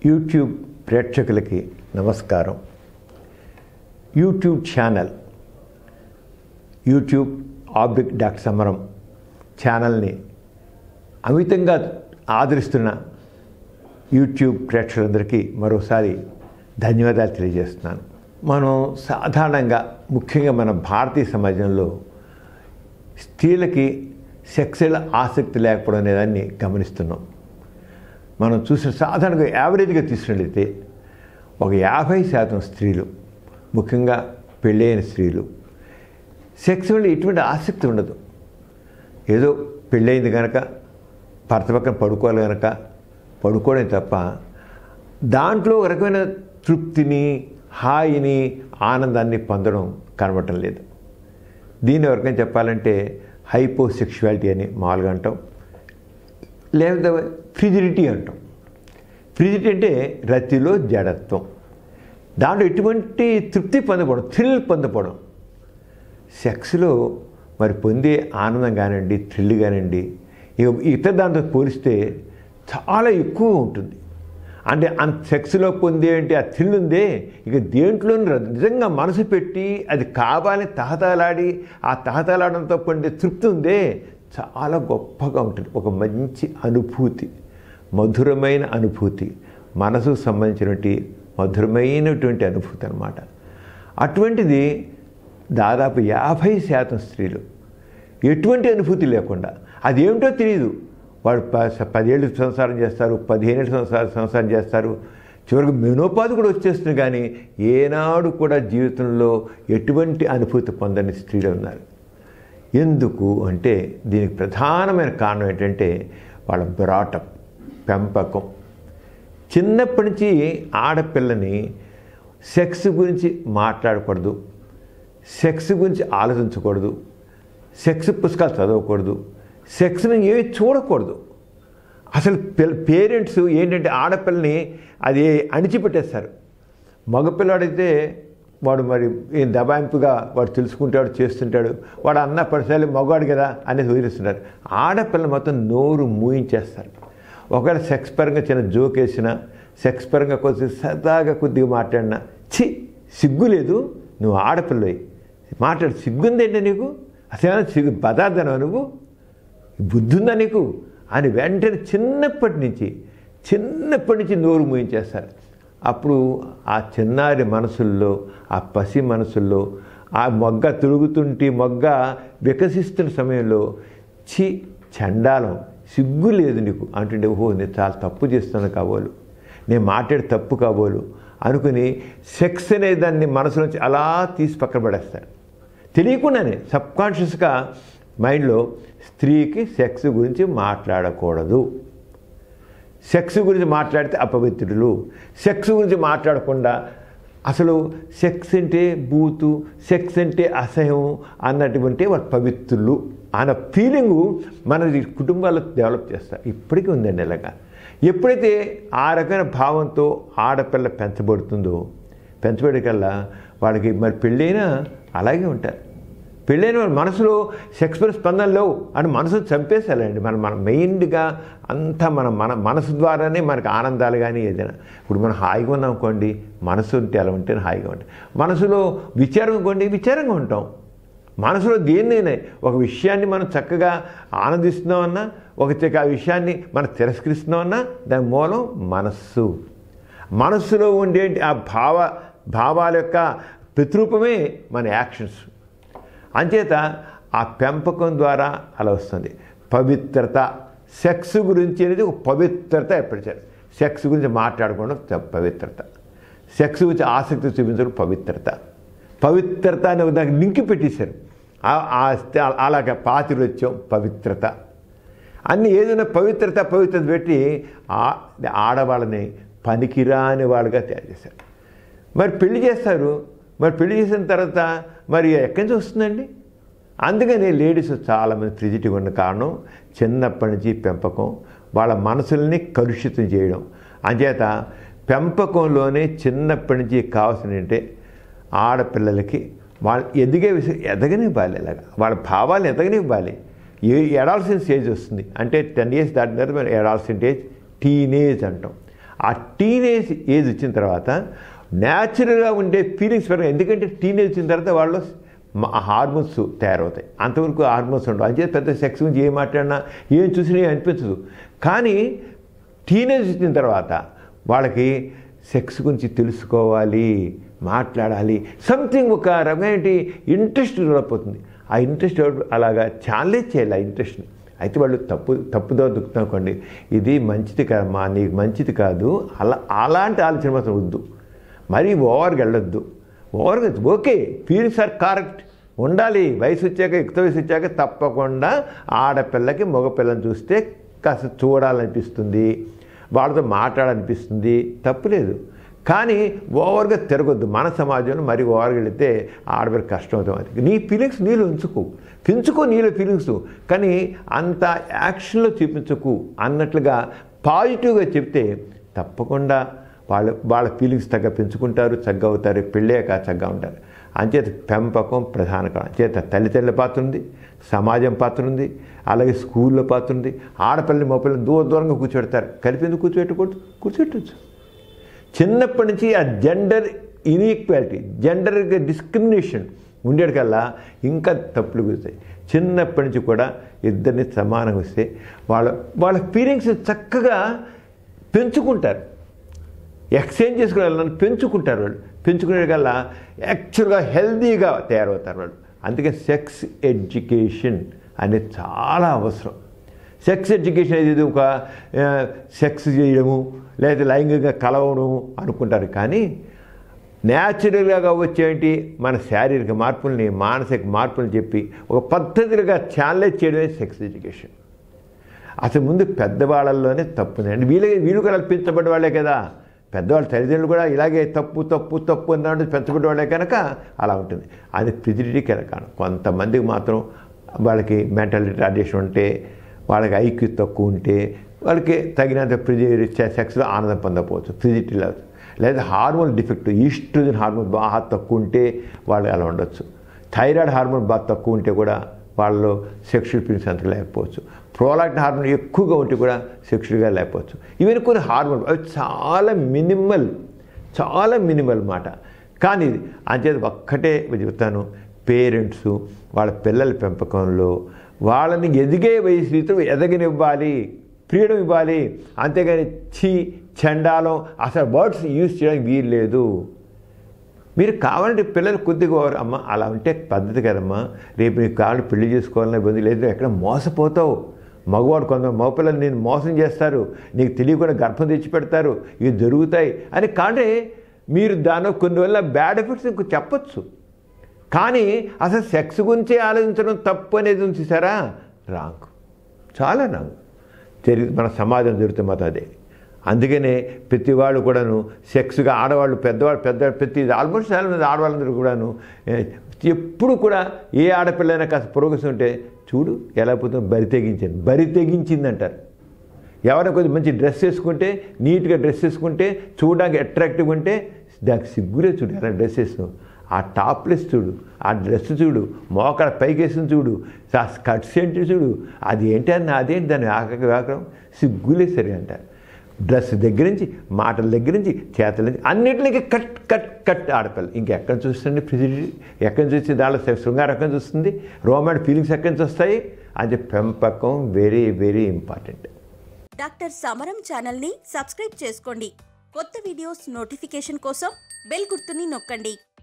YouTube ప్రేక్షకులకి నమస్కారం YouTube channel YouTube ఆబ్లిక్ డాక్టర్ సమరం ఛానల్ని అమితంగా ఆదరిస్తున్న యూట్యూబ్ ప్రేక్షకులందరికీ మరోసారి ధన్యవాదాలు తెలియజేస్తున్నాను మనం సాధారణంగా ముఖ్యంగా మన భారతీయ సమాజంలో స్త్రీలకి సెక్సువల్ ఆసక్తి లేకపోవడం అనేదాన్ని గమనిస్తున్నాం మనం చూసిన సాధారణంగా యావరేజ్గా తీసుకున్నట్లయితే ఒక యాభై శాతం స్త్రీలు ముఖ్యంగా పెళ్ళైన స్త్రీలు సెక్స్ వల్ల ఎటువంటి ఆసక్తి ఉండదు ఏదో పెళ్ళయింది కనుక భర్త పక్కన పడుకోవాలి కనుక పడుకోవడం తప్ప దాంట్లో ఒక రకమైన తృప్తిని హాయిని ఆనందాన్ని పొందడం కనబడటం లేదు దీన్ని ఎవరికైనా చెప్పాలంటే హైపో సెక్షువాలిటీ అని మామూలుగా అంటాం లేదా ఫ్రిజిడిటీ అంటాం ఫ్రిజిడిటీ అంటే రతిలో జడత్వం దాంట్లో ఎటువంటి తృప్తి పొందపడం థ్రిల్ పొందపడం సెక్స్లో మరి పొందే ఆనందం కానివ్వండి థ్రిల్ కానివ్వండి ఇక ఇతర దాంతో పోలిస్తే చాలా ఎక్కువ ఉంటుంది అంటే అంత సెక్స్లో పొందే అంటే ఆ థ్రిల్ ఉందే ఇక దేంట్లోనూ రాదు నిజంగా మనసు పెట్టి అది కావాలని తహతలాడి ఆ తహతలాడంతో పొందే తృప్తి ఉందే చాలా గొప్పగా ఉంటుంది ఒక మంచి అనుభూతి మధురమైన అనుభూతి మనసుకు సంబంధించినటువంటి మధురమైనటువంటి అనుభూతి అనమాట అటువంటిది దాదాపు యాభై శాతం స్త్రీలు ఎటువంటి అనుభూతి లేకుండా అదేమిటో తెలియదు వాడు ప పదేళ్ళు సంసారం చేస్తారు పదిహేనేళ్ళు సంసారం సంసారం చేస్తారు చివరికి మెనోపాధి కూడా వచ్చేస్తుంది కానీ ఏనాడు కూడా జీవితంలో ఎటువంటి అనుభూతి పొందని స్త్రీలు ఉన్నారు ఎందుకు అంటే దీనికి ప్రధానమైన కారణం ఏంటంటే వాళ్ళ బ్రాటప్ పెంపకం చిన్నప్పటి నుంచి ఆడపిల్లని సెక్స్ గురించి మాట్లాడకూడదు సెక్స్ గురించి ఆలోచించకూడదు సెక్స్ పుస్తకాలు చదవకూడదు సెక్స్ని ఏమి చూడకూడదు అసలు పిల్ల పేరెంట్స్ ఏంటంటే ఆడపిల్లని అది అణిచిపెట్టేస్తారు మగపిల్లాడైతే వాడు మరి ఏం దబాయింపుగా వాడు తెలుసుకుంటాడు చేస్తుంటాడు వాడు అన్న పరిసరాలు మగవాడు కదా అనేది వదిలేస్తున్నారు ఆడపిల్ల మొత్తం నోరు మూయించేస్తారు ఒకవేళ సెక్స్ పరంగా చిన్న జోక్ వేసినా సెక్స్ పరంగా కొద్దిగా సరదాగా కొద్దిగా మాట్లాడినా చి సిగ్గు లేదు నువ్వు ఆడపిల్లవి మాట్లాడు సిగ్గుందేంటి నీకు అసలు సిగ్గు పదార్థనవా నువ్వు బుద్ధి ఉందా నీకు అని వెంటనే చిన్నప్పటి నుంచి చిన్నప్పటి నుంచి నోరు మూయించేస్తారు అప్పుడు ఆ చిన్నారి మనసుల్లో ఆ పసి మనసుల్లో ఆ మొగ్గ తిరుగుతుంటే మొగ్గ వికసిస్తున్న సమయంలో చి చండాలం సిగ్గు లేదు నీకు అంటుండే ఓహో నేను చాలా తప్పు చేస్తున్నాను కాబోలు నేను మాట్లాడే తప్పు కాబోలు అనుకుని సెక్స్ అనే దాన్ని మనసు నుంచి అలా తీసి పక్కన పడేస్తారు తెలియకుండానే సబ్కాన్షియస్గా మైండ్లో స్త్రీకి సెక్స్ గురించి మాట్లాడకూడదు సెక్స్ గురించి మాట్లాడితే అపవిత్రులు సెక్స్ గురించి మాట్లాడకుండా అసలు సెక్స్ అంటే బూతు సెక్స్ అంటే అసహ్యం అన్నటువంటి వారు పవిత్రులు అన్న ఫీలింగు మన కుటుంబాల్లో డెవలప్ చేస్తారు ఇప్పటికీ ఉందండి ఇలాగా ఎప్పుడైతే ఆ రకమైన భావంతో ఆడపిల్ల పెంచబడుతుందో పెంచబడికల్లా వాళ్ళకి మరి పెళ్ళైనా అలాగే ఉంటారు పెళ్ళైన వాళ్ళ మనసులో సెక్స్ స్పందన లేవు అని మనసు చంపేసాలండి మన మన మెయిన్గా అంతా మన మన మనసు ద్వారానే మనకు ఆనందాలు కానీ ఏదైనా ఇప్పుడు మనం హాయిగా ఉన్నాం అనుకోండి మనసు ఉంటే అలా ఉంటేనే హాయిగా ఉంటాం మనసులో విచారం అనుకోండి విచారంగా ఉంటాం మనసులో దేన్నైనా ఒక విషయాన్ని మనం చక్కగా ఆనందిస్తున్నామన్నా ఒక చక్క ఆ విషయాన్ని మనం తిరస్కరిస్తున్నామన్నా దాని మూలం మనస్సు మనస్సులో ఉండే ఆ భావ భావాల యొక్క ప్రతిరూపమే మన యాక్షన్స్ అంచేత ఆ పెంపకం ద్వారా అలా వస్తుంది పవిత్రత సెక్స్ గురించి అనేది ఒక పవిత్రత ఏర్పరిచారు సెక్స్ గురించి మాట్లాడుకోవడం పవిత్రత సెక్స్ గురించి ఆసక్తి చూపించడం పవిత్రత పవిత్రత అనే దానికి లింక్ పెట్టేశారు అలాగే పాతివృత్యం పవిత్రత అన్ని ఏదైనా పవిత్రత పవిత్రత పెట్టి ఆడవాళ్ళని పనికిరాని వాళ్ళుగా తయారు చేశారు మరి పెళ్లి చేస్తారు మరి పెళ్లి చేసిన తర్వాత మరి ఎక్కడి నుంచి వస్తుందండి అందుకని లేడీస్ చాలామంది ఫ్రిజిటివ్ ఉన్న కారణం చిన్నప్పటి నుంచి పెంపకం వాళ్ళ మనసుల్ని కలుషితం చేయడం అంచేత పెంపకంలోనే చిన్నప్పటి నుంచి కావాల్సిన అంటే ఆడపిల్లలకి వాళ్ళు ఎదిగే విషయం ఎదగనివ్వాలి ఇలాగా వాళ్ళ భావాలను ఎదగనివ్వాలి ఏ ఎడాల్సిన స్టేజ్ వస్తుంది అంటే టెన్ ఇయర్స్ దాటిన తర్వాత మనం ఎడాల్సిన ఏజ్ టీనేజ్ అంటాం ఆ టీనేజ్ ఏజ్ వచ్చిన తర్వాత న్యాచురల్గా ఉండే ఫీలింగ్స్ పెరగ ఎందుకంటే టీనేజ్ వచ్చిన తర్వాత వాళ్ళు హార్మోన్స్ తయారవుతాయి అంతవరకు హార్మోన్స్ ఉండవు అంతే పెద్ద సెక్స్ గురించి ఏం మాట్లాడినా ఏం చూసినా ఏం అనిపించదు కానీ టీనేజ్ వచ్చిన తర్వాత వాళ్ళకి సెక్స్ గురించి తెలుసుకోవాలి మాట్లాడాలి సంథింగ్ ఒక రకమైన ఇంట్రెస్ట్ డెవలప్ అవుతుంది ఆ ఇంట్రెస్ట్ అలాగా ఛాలెంజ్ చేయాలి ఆ ఇంట్రెస్ట్ని అయితే వాళ్ళు తప్పు తప్పుదో దుక్కుతానుకోండి ఇది మంచిది కాదమ్మా నీకు మంచిది కాదు అలా అలాంటి ఆలోచన మాత్రం వద్దు మరీ ఓవర్గా వెళ్ళొద్దు ఓవర్గా ఓకే ఫీలింగ్స్ ఆర్ కరెక్ట్ ఉండాలి వయసు వచ్చాక యుక్త వయసు వచ్చాక తప్పకుండా ఆడపిల్లకి మగపిల్లని చూస్తే కాస్త చూడాలనిపిస్తుంది వాళ్ళతో మాట్లాడాలనిపిస్తుంది తప్పులేదు కానీ ఓవర్గా తిరగొద్దు మన సమాజంలో మరి ఓవర్గా వెళితే ఆడపిల్ల కష్టం అవుతుంది నీ ఫీలింగ్స్ నీళ్ళు ఉంచుకో పెంచుకో నీళ్ళ ఫీలింగ్స్ కానీ అంత యాక్షన్లో చూపించకు అన్నట్లుగా పాజిటివ్గా చెప్తే తప్పకుండా వాళ్ళు వాళ్ళ ఫీలింగ్స్ తగ్గ పెంచుకుంటారు చక్కగా అవుతారు పెళ్ళాక చక్కగా ఉంటారు అంచేత పెంపకం ప్రధాన కారణం అంచేత తల్లిదండ్రుల పాత్ర ఉంది సమాజం పాత్ర ఉంది అలాగే స్కూల్లో పాత్ర ఉంది ఆడపిల్లని మగపిల్లని దూర దూరంగా కూర్చోబెడతారు కలిపి ఎందుకు కూర్చోబెట్టకూడదు కూర్చోబెట్టచ్చు చిన్నప్పటి నుంచి ఆ జెండర్ ఇన్ఈక్వాలిటీ జెండర్ డిస్క్రిమినేషన్ ఉండేటికల్లా ఇంకా తప్పులు కుదుతాయి చిన్నప్పటి నుంచి కూడా ఇద్దరిని సమానంగా వస్తే వాళ్ళ వాళ్ళ ఫీలింగ్స్ చక్కగా పెంచుకుంటారు ఎక్స్చేంజ్ చేసుకోవాలని పెంచుకుంటారు వాళ్ళు పెంచుకునే కల్లా యాక్చువల్గా హెల్దీగా తయారవుతారు వాళ్ళు అందుకే సెక్స్ ఎడ్యుకేషన్ అనేది చాలా అవసరం సెక్స్ ఎడ్యుకేషన్ అనేది ఒక ఆ, సెక్స్ చేయడము లేదా లైంగికంగా కలవడము అనుకుంటారు కానీ న్యాచురల్గా వచ్చేటి మన శారీరక మార్పుల్ని మానసిక మార్పుల్ని చెప్పి ఒక పద్ధతిగా ఛాలెంజ్ చేయడమే సెక్స్ ఎడ్యుకేషన్ అసలు ముందు పెద్దవాళ్ళల్లోనే తప్పుంది అంటే వీళ్ళు వీళ్ళు కూడా పెంచబడ్డ వాళ్ళే కదా పెద్దవాళ్ళ తల్లిదండ్రులు కూడా ఇలాగే తప్పు తప్పు తప్పు అన్నట్టు పెంచబడ్డ వాళ్ళే కనుక అలా ఉంటుంది అది ఫిజిలిటీకి కారణం కొంతమందికి మాత్రం వాళ్ళకి మెంటల్ రిటార్డేషన్ ఉంటే వాళ్ళకి ఐక్యూ తక్కువ ఉంటే వాళ్ళకి తగినంత ప్రిజి సెక్స్లో ఆనందం పొందకపోవచ్చు ఫిజిలిటీ లేదు లేదా హార్మోన్ డిఫెక్ట్ ఈస్ట్రోజన్ హార్మోన్ బాగా తక్కువ ఉంటే వాళ్ళు అలా ఉండొచ్చు థైరాయిడ్ హార్మోన్ బాగా తక్కువ ఉంటే కూడా వాళ్ళలో సెక్షువల్ ఫీలింగ్స్ అంత లేకపోవచ్చు ప్రోలాక్టిన్ హార్మోన్ ఎక్కువగా ఉంటే కూడా సెక్షువల్గా లేకపోవచ్చు ఇవన్నీ కొన్ని హార్మోన్ అవి చాలా మినిమల్ చాలా మినిమల్ మాట కానీ ఇది అంచేది ఒక్కటే చెప్తాను పేరెంట్స్ వాళ్ళ పిల్లల పెంపకంలో వాళ్ళని ఎదిగే వయసుతో ఎదగనివ్వాలి ఫ్రీడమ్ ఇవ్వాలి అంతేగాని ఛీ చండాలం అసలు వర్డ్స్ యూజ్ చేయడానికి వీలు లేదు మీరు కావాలంటే పిల్లలు కొద్దిగా ఓవర్ అమ్మ అలా ఉంటే పద్ధతి కదమ్మా రేపు నీకు కావాలంటే పెళ్లి చేసుకోవాలనే ఇబ్బంది లేదు ఎక్కడ మోసపోతావు మగవాడు కొంత మగపిల్లలు నేను మోసం చేస్తారు నీకు తెలియకుండా గర్భం తెచ్చి పెడతారు ఇవి జరుగుతాయి అని కానీ మీరు దానిలో కొన్ని వల్ల బ్యాడ్ ఎఫెక్ట్స్ మీకు చెప్పొచ్చు కానీ అసలు సెక్స్ గురించే ఆలోచించడం తప్పు అనేది ఉంది చూసారా రాంగ్ చాలా రాంగ్ జరిగి మన సమాజం జరుగుతుంది మాత్రం అదే అందుకనే ప్రతి వాళ్ళు కూడాను సెక్స్గా ఆడవాళ్ళు పెద్దవాళ్ళు పెద్ద ప్రతి ఆల్మోస్ట్ చాలా మంది ఆడవాళ్ళందరూ కూడాను ఏ, ఎప్పుడు కూడా ఏ ఆడపిల్లైనా కాస్త ప్రోగ్రెస్ ఉంటే చూడు ఎలా పోతుందో బరి తెగించింది బరి తెగించింది అంటారు ఎవరైనా కొద్దిగా మంచి డ్రెస్ వేసుకుంటే నీట్గా డ్రెస్ వేసుకుంటే చూడడానికి అట్రాక్టివ్గా ఉంటే దానికి సిగ్గులే చూడు ఎలా డ్రెస్ వేస్తున్నావు ఆ టాప్లెస్ చూడు ఆ డ్రెస్ చూడు మోకాడ పైకి వేసిన చూడు ఆ స్కర్ట్స్ ఏంటి చూడు అది ఏంటి అని అదేంటి దాని ఆకక వ్యాకరం సిగ్గులే సరే అంటారు డ్రెస్ దగ్గర నుంచి మాటల దగ్గర నుంచి చేతల నుంచి అన్నిటికి కట్ కట్ కట్ ఆడపిల్ల ఇంకెక్కడ చూస్తుంది ఫిజిలిటీ ఎక్కడి నుంచి చూస్తే దాంట్లో శృంగారం ఎక్కడి నుంచి వస్తుంది రోమాంటిక్ ఫీలింగ్స్ ఎక్కడి నుంచి వస్తాయి అది పెంపకం very very important doctor Samaram ఛానల్ని సబ్స్క్రైబ్ చేసుకోండి కొత్త వీడియోస్ నోటిఫికేషన్ కోసం బెల్ గుర్తుని నొక్కండి